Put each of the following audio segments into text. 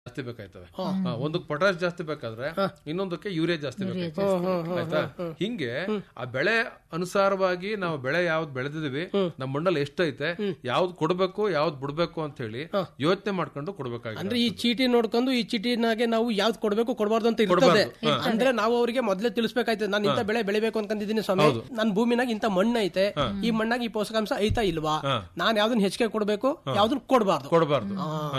ಜಾಸ್ತಿ ಬೇಕಾಯ್ತವೆ ಹಾ, ಒಂದಕ್ಕೆ ಪೊಟ್ಯಾಶ್ ಜಾಸ್ತಿ ಬೇಕಾದ್ರೆ ಇನ್ನೊಂದಕ್ಕೆ ಯೂರಿಯಾ ಜಾಸ್ತಿ ಬೇಕಾಯ್ತದೆ ಆಯ್ತಾ ಹಿಂಗೆ ಆ ಬೆಳೆ ಅನುಸಾರವಾಗಿ ನಾವು ಬೆಳೆ ಯಾವ್ದು ಬೆಳೆದಿದೀವಿ ನಮ್ಮ ಮಣ್ಣಲ್ಲಿ ಎಷ್ಟೈತೆ ಯಾವ್ದು ಕೊಡ್ಬೇಕು ಯಾವ್ದು ಬಿಡ್ಬೇಕು ಅಂತ ಹೇಳಿ ಯೋಚನೆ ಮಾಡ್ಕೊಂಡು ಕೊಡ್ಬೇಕಾಗಿದೆ ಅಂದ್ರೆ ಈ ಚೀಟಿ ನೋಡ್ಕೊಂಡು ಈ ಚೀಟಿನಾಗೆ ನಾವು ಯಾವ್ದು ಕೊಡ್ಬೇಕು ಕೊಡಬಾರ್ದು ಅಂತ ಇರ್ತದೆ ಅಂದ್ರೆ ನಾವು ಅವರಿಗೆ ಮೊದ್ಲೇ ತಿಳಿಸ್ಬೇಕಾಯ್ತದೆ ನಾನು ಇಂಥ ಬೆಳೆ ಬೆಳಿಬೇಕು ಅನ್ಕೊಂಡಿದ್ದೀನಿ ಸ್ವಾಮಿ ನನ್ನ ಭೂಮಿನಾಗ ಇಂಥ ಮಣ್ಣು ಐತೆ ಈ ಮಣ್ಣಾಗ ಈ ಪೋಷಕಾಂಶ ಐತಾ ಇಲ್ವಾ ನಾನ್ ಯಾವ್ದನ್ನ ಹೆಚ್ಚಿಗೆ ಕೊಡ್ಬೇಕು ಯಾವ್ದನ್ನ ಕೊಡಬಾರ್ದು ಕೊಡಬಾರ್ದು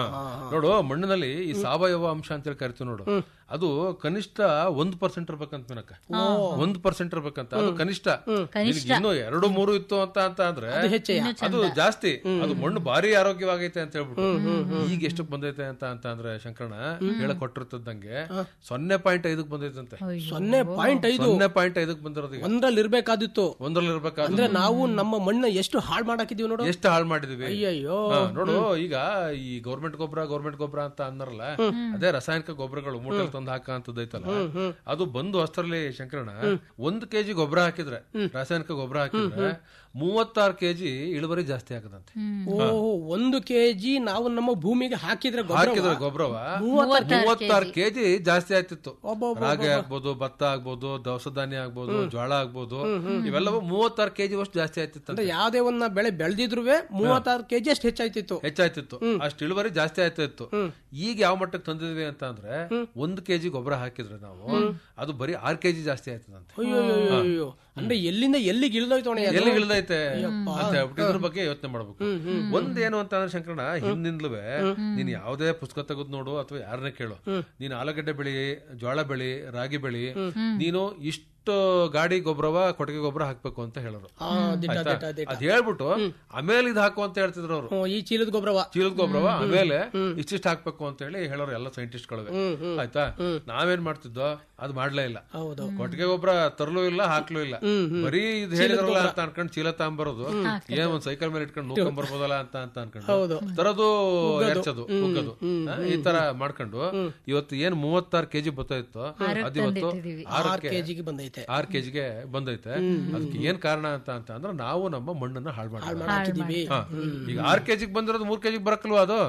ನೋಡು ಮಣ್ಣಿನಲ್ಲಿ ಈ ಸಾವಯವ ಅಂಶ ಅಂತ ಹೇಳಿ ಕರಿತೀವಿ ನೋಡು ಅದು ಕನಿಷ್ಠ ಒಂದ್ ಪರ್ಸೆಂಟ್ ಇರ್ಬೇಕಂತ ಮಿನಕ ಒಂದ್ ಪರ್ಸೆಂಟ್ ಇರ್ಬೇಕಂತ ಅದು ಕನಿಷ್ಠ ನಿನಗೆ ಇನ್ನು ಎರಡು ಮೂರು ಇತ್ತು ಅಂತ ಅಂತ ಅಂದ್ರೆ ಅದು ಜಾಸ್ತಿ ಅದು ಮಣ್ಣು ಭಾರಿ ಆರೋಗ್ಯವಾಗೈತೆ ಅಂತ ಹೇಳ್ಬಿಟ್ಟು ಈಗ ಎಷ್ಟು ಬಂದೈತೆ ಅಂತ ಅಂತ ಅಂದ್ರೆ ಶಂಕರಣ ಹೇಳಕ್ ಕೊಟ್ಟಿರ್ತದಂಗೆ ಸೊನ್ನೆ ಪಾಯಿಂಟ್ ಐದಕ್ ಬಂದೈತಂತೆ ಸೊನ್ನೆ ಪಾಯಿಂಟ್ ಐದು ಸೊನ್ನೆ ಪಾಯಿಂಟ್ ಐದಕ್ ಬಂದಿರೋದು ಈಗ ಒಂದ್ರಲ್ಲಿ ಇರ್ಬೇಕಾದಿತ್ತು ಒಂದ್ರಲ್ಲಿ ಇರ್ಬೇಕಾದ್ರೆ ಅಂದ್ರೆ ನಾವು ನಮ್ಮ ಮಣ್ಣ ಎಷ್ಟು ಹಾಳು ಮಾಡಾಕಿದೀವಿ ನೋಡು ಎಷ್ಟು ಹಾಳು ಮಾಡಿದ್ವಿ ಅಯ್ಯಯ್ಯೋ ಹಾ, ನೋಡು ಈಗ ಈ ಗೌರ್ಮೆಂಟ್ ಗೊಬ್ಬರ ಗೌರ್ಮೆಂಟ್ ಗೊಬ್ಬರ ಅಂತ ಅಂದಾರಲ್ಲ ಅದೇ ರಾಸಾಯನಿಕ ಗೊಬ್ಬರಗಳು ಮೂಟೆಲ್ ತಂದು ಹಾಕಂತದೈತಲ್ಲ ಅದು ಬಂದು ಅಷ್ಟರಲ್ಲಿ ಶಂಕರಣ ಒಂದ್ ಕೆಜಿ ಗೊಬ್ಬರ ಹಾಕಿದ್ರೆ ರಾಸಾಯನಿಕ ಗೊಬ್ಬರ ಹಾಕಿದ್ರೆ ಮೂವತ್ತಾರು ಕೆಜಿ ಇಳುವರಿ ಜಾಸ್ತಿ ಆಗದಂತೆ ಓ ಒಂದು ಕೆಜಿ ನಾವು ನಮ್ಮ ಭೂಮಿಗೆ ಹಾಕಿದ್ರೆ ಗೊಬ್ಬರ ಹಾಕಿದ್ರೆ ಗೊಬ್ಬರವ ಮೂವತ್ತಾರು ಕೆಜಿ ಜಾಸ್ತಿ ಆಯ್ತಿತ್ತು ರಾಗಿ ಆಗ್ಬೋದು ಭತ್ತ ಆಗ್ಬೋದು ದವಸ ಧಾನ್ಯ ಆಗ್ಬೋದು ಜೋಳ ಆಗ್ಬೋದು ಇವೆಲ್ಲವೂ ಮೂವತ್ತಾರು ಕೆಜಿ ಅಷ್ಟು ಜಾಸ್ತಿ ಆಯ್ತಿತ್ತು ಅಂದ್ರೆ ಯಾವ್ದೇ ಒಂದ್ ಬೆಳೆ ಬೆಳೆದಿದ್ರು ಮೂವತ್ತಾರು ಕೆಜಿ ಅಷ್ಟು ಹೆಚ್ಚಾಯ್ತಿತ್ತು ಹೆಚ್ಚಾಯ್ತಿತ್ತು ಅಷ್ಟು ಇಳುವರಿ ಜಾಸ್ತಿ ಆಯ್ತಾ ಇತ್ತು ಈಗ ಯಾವ ಮಟ್ಟಕ್ಕೆ ತಂದಿದ್ವಿ ಅಂತ ಅಂದ್ರೆ ಒಂದ್ ಕೆಜಿ ಗೊಬ್ಬರ ಹಾಕಿದ್ರೆ ನಾವು ಅದು ಬರೀ ಆರ್ ಕೆಜಿ ಜಾಸ್ತಿ ಆಯ್ತದಂತೆ ಅಯ್ಯೋ ಅಯ್ಯೋ, ಅಯ್ಯೋ ಅಂದ್ರೆ ಎಲ್ಲಿಂದ ಎಲ್ಲಿಗೆ ಇಳ್ದೋಯ್ತು ಅಣ್ಣ ಅದು? ಎಲ್ಲಿ ಇಳ್ದೈತೆ ಅಂತ ಹೇಳ್ಬಿಟ್ಟು ಇದ್ರ ಬಗ್ಗೆ ಯೋಚನೆ ಮಾಡ್ಬೇಕು ಒಂದೇನು ಅಂತ ಅಂದ್ರೆ ಶಂಕರಣ ಹಿಂದಿಂದ್ಲೂ ನೀನ್ ಯಾವ್ದೇ ಪುಸ್ತಕ ತೆಗೆದು ನೋಡು ಅಥವಾ ಯಾರನ್ನೇ ಕೇಳು ನೀನ್ ಆಲೂಗಡ್ಡೆ ಬೆಳಿ ಜೋಳ ಬೆಳಿ ರಾಗಿ ಬೆಳಿ ನೀನು ಇಷ್ಟು ಗಾಡಿ ಗೊಬ್ಬರವ ಕೊಟ್ಟಿಗೆ ಗೊಬ್ಬರ ಹಾಕ್ಬೇಕು ಅಂತ ಹೇಳೋರು ಆ, ದಿಟ್ಟ, ಆಯ್ತಾ? ದಿಟ್ಟ, ದಿಟ್ಟ. ಅದ್ ಹೇಳ್ಬಿಟ್ಟು ಆಮೇಲೆ ಇದು ಹಾಕು ಅಂತ ಹೇಳ್ತಿದ್ರು ಅವರು ಹ್ಮ್, ಈ ಚೀಲದ ಗೊಬ್ಬರವ ಚೀಲದ ಗೊಬ್ಬರವ ಆಮೇಲೆ ಇಷ್ಟಿಷ್ಟು ಹಾಕ್ಬೇಕು ಅಂತ ಹೇಳಿ ಹೇಳೋರು ಎಲ್ಲ ಸೈಂಟಿಸ್ಟ್ ಗಳಿಗೆ ಆಯ್ತಾ ನಾವೇನ್ ಮಾಡ್ತಿದ್ದೋ ಅದು ಮಾಡ್ಲೇ ಇಲ್ಲ ಹೌದು ಕೊಟ್ಟಿಗೆ ಗೊಬ್ಬರ ತರಲೂ ಇಲ್ಲ ಹಾಕ್ಲೂ ಇಲ್ಲ ಬರೀ ಇದು ಹೇಳಿದ್ರಲ್ಲ ಅಂತ ಅನ್ಕೊಂಡು ಚೀಲ ತಗೊಂಬರೋದು ಏನ್ ಒಂದ್ ಸೈಕಲ್ ಮೇಲೆ ಇಟ್ಕೊಂಡು ನೋಡ್ಕೊಂಡ್ ಬರ್ಬೋದಲ್ಲ ಅಂತ ಅಂತ ಹೌದು. ಅನ್ಕೊಂಡು ತರದು ಎರ್ಚೋದು ಉಗ್ಗದು ಹಾ, ಈ ತರ ಮಾಡ್ಕೊಂಡು ಇವತ್ತು ಏನ್ ಮೂವತ್ತಾರು ಕೆಜಿ ಬತ್ತಾಯಿತ್ತು ಅದು ಇವತ್ತು ಆರ್ ಆರಕ್ಕೆ ಕೆಜಿಗೆ ಬಂದೈತೆ ಆರ್ ಕೆಜಿಗೆ ಬಂದೈತೆ ಅದಕ್ಕೆ ಏನ್ ಕಾರಣ ಅಂತ ಅಂತ ಅಂದ್ರೆ ನಾವು ನಮ್ಮ ಮಣ್ಣನ್ನ ಹಾಳು ಮಾಡಿ ಹಾಕಿದೀವಿ ಹಾ. ಈಗ ಆರ್ ಕೆಜಿಗೆ ಬಂದಿರೋದು ಮೂರ್ ಕೆಜಿಗೆ ಬರಕಲ್ವಾ ಅದು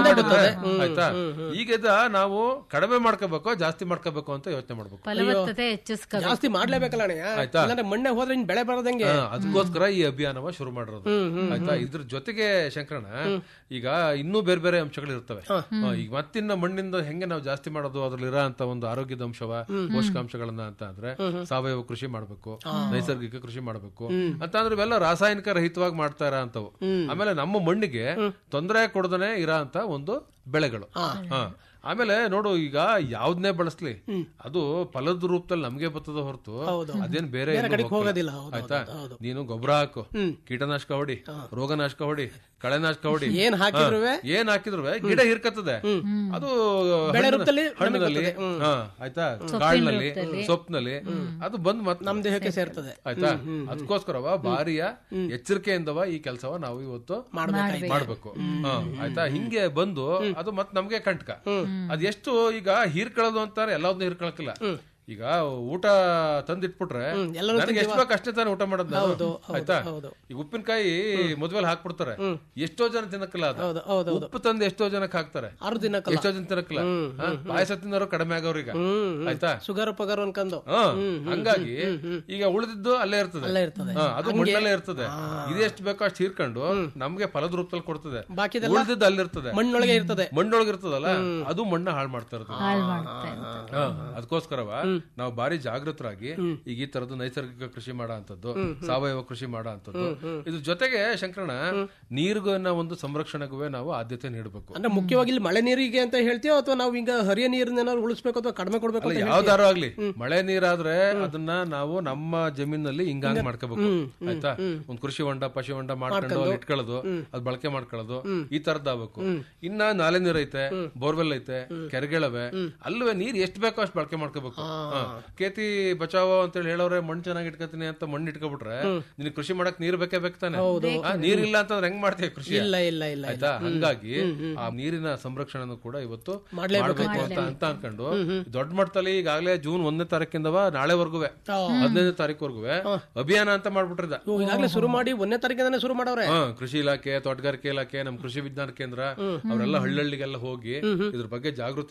ಆಯ್ತಾ ಈಗ ಇದ ನಾವು ಕಡಿಮೆ ಮಾಡ್ಕೋಬೇಕು ಜಾಸ್ತಿ ಮಾಡ್ಕೋಬೇಕು ಅಂತ ಯೋಚನೆ ಮಾಡ್ಬೇಕು ಫಲವತ್ತತೆ ಹೆಚ್ಚಿಸ್ಕ ಜಾಸ್ತಿ ಮಾಡ್ಲೇಬೇಕಲ್ಲ ಅಣ್ಣ ಆಯ್ತಾ? ಇಲ್ಲಾಂದ್ರೆ ಮಣ್ಣೆ ಹೋದ್ರೆ ಇನ್ ಬೆಳೆ ಬರೋದಂಗೆ ಹಾ, ಅದಕ್ಕೋಸ್ಕರ ಈ ಅಭಿಯಾನವ ಶುರು ಮಾಡಿರೋದು ಆಯ್ತಾ ಇದ್ರ ಜೊತೆಗೆ ಶಂಕರಣ ಈಗ ಇನ್ನೂ ಬೇರೆ ಬೇರೆ ಅಂಶಗಳು ಇರ್ತವೆ ಹಾ, ಈಗ ಮತ್ತಿನ್ನ ಮಣ್ಣಿಂದ ಹೆಂಗೆ ನಾವು ಜಾಸ್ತಿ ಮಾಡೋದು ಅದ್ರಲ್ಲಿ ಇರೋ ಅಂತ ಒಂದು ಆರೋಗ್ಯದ ಅಂಶವ ಪೋಷಕಾಂಶಗಳನ್ನ ಅಂತ ಅಂದ್ರೆ ಸಾವಯವ ಕೃಷಿ ಮಾಡ್ಬೇಕು ನೈಸರ್ಗಿಕ ಕೃಷಿ ಮಾಡ್ಬೇಕು ಅಂತ ಅಂದ್ರೆ ಇವೆಲ್ಲ ರಾಸಾಯನಿಕ ರಹಿತವಾಗಿ ಮಾಡ್ತಾ ಇರೋ ಅಂತವು ಆಮೇಲೆ ನಮ್ಮ ಮಣ್ಣಿಗೆ ತೊಂದರೆ ಕೊಡದನೆ ಇರೋ ಅಂತ ಒಂದು ಬೆಳೆಗಳು ಹಾ ಆಮೇಲೆ ನೋಡು ಈಗ ಯಾವ್ದನ್ನೇ ಬಳಸ್ಲಿ ಅದು ಫಲದ ರೂಪದಲ್ಲಿ ನಮ್ಗೆ ಬರ್ತದ ಹೊರತು ಅದೇನ್ ಬೇರೆ ಎಲ್ಲೂ ಕಡೆಗೆ ಹೋಗಲ್ಲ. ಹೋಗೋದಿಲ್ಲ, ಹೌದು, ಆಯ್ತಾ ನೀನು ಗೊಬ್ಬರ ಹಾಕು ಕೀಟನಾಶಕ ಹೊಡಿ ರೋಗನಾಶಕ ಹೊಡಿ ಕಳೆನಾಶಕ ಹೊಡಿ ಏನ್ ಹಾಕಿದ್ರುವೆ? ಹಾ, ಏನ್ ಹಾಕಿದ್ರು ಗಿಡ ಹಿರ್ಕತ್ತದೆ ಅದು ಬೆಳೆ ಹಣ್ಣು- ರೂಪದಲ್ಲಿ ಹಣ್ಣಲ್ಲಿ ಹಾ, ಆಯ್ತಾ ಕಾಳಿನಲ್ಲಿ ಸೊಪ್ಪಿನಲ್ಲಿ ಅದು ಬಂದ್ ಮತ್ ನಮ್ ದೇಹಕ್ಕೆ ಸೇರ್ತದೆ ಆಯ್ತಾ ಅದಕ್ಕೋಸ್ಕರವ ಭಾರಿಯ ಎಚ್ಚರಿಕೆಯಿಂದವ ಈ ಕೆಲಸವ ನಾವು ಇವತ್ತು ಮಾಡ್ಬೇಕು ಹಾ, ಆಯ್ತಾ ಹಿಂಗೆ ಬಂದು ಅದು ಮತ್ ನಮ್ಗೆ ಕಂಟಕ ಅದ್ ಎಷ್ಟು ಈಗ ಹೀರ್ಕೊಳ್ಳೋದು ಅಂತಾರೆ ಎಲ್ಲಾದ್ನೂ ಹೀರ್ಕೊಳಕಿಲ್ಲ ಈಗ ಊಟ ತಂದಿಟ್ಬಿಟ್ರೆ ನನಗೆ ಎಷ್ಟು ಬೇಕು ಅಷ್ಟೇ ತಾನೇ ಊಟ ಮಾಡೋದು ನಾನು. ಆಯ್ತಾ ಈಗ ಉಪ್ಪಿನಕಾಯಿ ಮದ್ವೆಲ್ ಹಾಕ್ಬಿಡ್ತಾರೆ ಎಷ್ಟೋ ಜನ ತಿನ್ನಕ್ಕಿಲ್ಲ ಅದು ಹೌದು ಹೌದು ಉಪ್ಪು ತಂದು ಎಷ್ಟೋ ಜನಕ್ಕೆ ಹಾಕ್ತಾರೆ ಆರು ದಿನಕ್ಕಲ್ಲ ಎಷ್ಟೋ ಜನ ತಿನ್ನಕ್ಕಿಲ್ಲ ಹಾ, ಪಾಯಸ ತಿನ್ನೋರು ಕಡಿಮೆ ಆಗೋರೀಗ ಆಯ್ತಾ ಶುಗರ್ ಪಗರ್ ಅನ್ಕೊಂಡು ಹಾ, ಹಂಗಾಗಿ ಈಗ ಉಳಿದಿದ್ದು ಅಲ್ಲೇ ಇರ್ತದೆ ಅಲ್ಲೇ ಇರ್ತದೆ. ಹಾ, ಅದು ಮಣ್ಣಲ್ಲೇ ಇರ್ತದೆ ಇದೆಷ್ಟು ಬೇಕೋ ಅಷ್ಟು ಹೀರ್ಕೊಂಡು ನಮ್ಗೆ ಫಲದ ರೂಪದಲ್ಲಿ ಕೊಡ್ತದೆ ಬಾಕಿದೆಲ್ಲ ಉಳಿದಿದ್ದು ಅಲ್ಲಿರ್ತದೆ ಮಣ್ಣೊಳಗೆ ಇರ್ತದೆ ಮಣ್ಣೊಳಗೆ ಇರ್ತದಲ್ಲ ಅದು ಮಣ್ಣ ಹಾಳು ಮಾಡ್ತಾ ಇರ್ತದೆ ಹಾಳು ಮಾಡುತ್ತೆ ಹಾ, ಅದಕ್ಕೋಸ್ಕರವ ನಾವು ಬಾರಿ ಜಾಗೃತರಾಗಿ ಈಗ ಈ ತರದ್ದು ನೈಸರ್ಗಿಕ ಕೃಷಿ ಮಾಡೋ ಅಂತದ್ದು ಸಾವಯವ ಕೃಷಿ ಮಾಡೋ ಅಂತದ್ದು ಇದ್ರ ಜೊತೆಗೆ ಶಂಕರಣ ನೀರಿನ ಒಂದು ಸಂರಕ್ಷಣೆಗೂ ನಾವು ಆದ್ಯತೆ ನೀಡಬೇಕು ಅಂದ್ರೆ ಮುಖ್ಯವಾಗಿ ಇಲ್ಲಿ ಮಳೆ ನೀರಿಗೆ ಅಂತ ಹೇಳ್ತೀವೋ ಅಥವಾ ನಾವು ಈಗ ಹರಿಯ ನೀರನ್ನ ಏನಾದ್ರು ಉಳಿಸ್ಬೇಕು ಅಥವಾ ಕಡಿಮೆ ಕೊಡ್ಬೇಕು ಅಂತ ಯಾವ್ದಾರು ಆಗ್ಲಿ ಮಳೆ ನೀರಾದ್ರೆ ಅದನ್ನ ನಾವು ನಮ್ಮ ಜಮೀನಲ್ಲಿ ಹಿಂಗಾಂಗ್ ಮಾಡ್ಕೋಬೇಕು ಆಯ್ತಾ ಒಂದ್ ಕೃಷಿ ಹೊಂಡ ಪಶು ಹೊಂಡ ಮಾಡ್ಕೊಂಡು ಅಲ್ಲಿ ಇಟ್ಕೊಳ್ಳೋದು ಅದ್ ಬಳಕೆ ಮಾಡ್ಕೊಳ್ಳೋದು ಈ ತರದ್ದಾಗಬೇಕು ಇನ್ನ ನಾಲೆ ನೀರ್ ಐತೆ ಬೋರ್ವೆಲ್ ಐತೆ ಕೆರೆಗಳವೆ ಅಲ್ಲವೇ ನೀರ್ ಎಷ್ಟ್ ಬೇಕೋ ಅಷ್ಟ್ ಬಳಕೆ ಮಾಡ್ಕೋಬೇಕು ಹಾ. ಕೇತಿ ಬಚಾವೋ ಅಂತ ಹೇಳಿ ಹೇಳೋರೆ ಮಣ್ಣು ಚೆನ್ನಾಗಿ ಇಟ್ಕೋತೀನಿ ಅಂತ ಮಣ್ಣು ಇಟ್ಕೊಬಿಟ್ರೆ ನಿನ್ ಕೃಷಿ ಮಾಡಕ್ ನೀರ್ ಬೇಕೇ ಬೇಕು ತಾನೆ ಆ, ನೀರ್ ಇಲ್ಲ ಅಂತಂದ್ರೆ ಹೆಂಗ್ ಮಾಡ್ತೀಯ ಕೃಷಿ ಇಲ್ಲ ಇಲ್ಲ ಇಲ್ಲ ಆಯ್ತಾ ಹಂಗಾಗಿ ಆ ನೀರಿನ ಸಂರಕ್ಷಣೆನೂ ಕೂಡ ಇವತ್ತು ಮಾಡ್ಬೇಕು ಅಂತ ಅಂತ ಅನ್ಕೊಂಡು ದೊಡ್ಡ ಮಟ್ಟದಲ್ಲಿ ಈಗಾಗಲೇ ಜೂನ್ ಒಂದನೇ ತಾರೀಕಿಂದವ ನಾಳೆವರೆಗುವೆ ಹದಿನೈದನೇ ತಾರೀಕುವರೆಗುವೆ ಅಭಿಯಾನ ಅಂತ ಮಾಡ್ಬಿಟ್ರಿದ ಇವು ಈಗಾಗಲೇ ಶುರು ಮಾಡಿ ಒಂದನೇ ತಾರೀಕಿಂದಾನೆ ಶುರು ಮಾಡವ್ರೆ ಹಾ ಕೃಷಿ ಇಲಾಖೆ ತೋಟಗಾರಿಕೆ ಇಲಾಖೆ ನಮ್ ಕೃಷಿ ವಿಜ್ಞಾನ ಕೇಂದ್ರ ಅವರೆಲ್ಲ ಹಳ್ಳಿಗಳಿಗೆಲ್ಲ ಹೋಗಿ ಇದ್ರ ಬಗ್ಗೆ ಜಾಗೃತಿ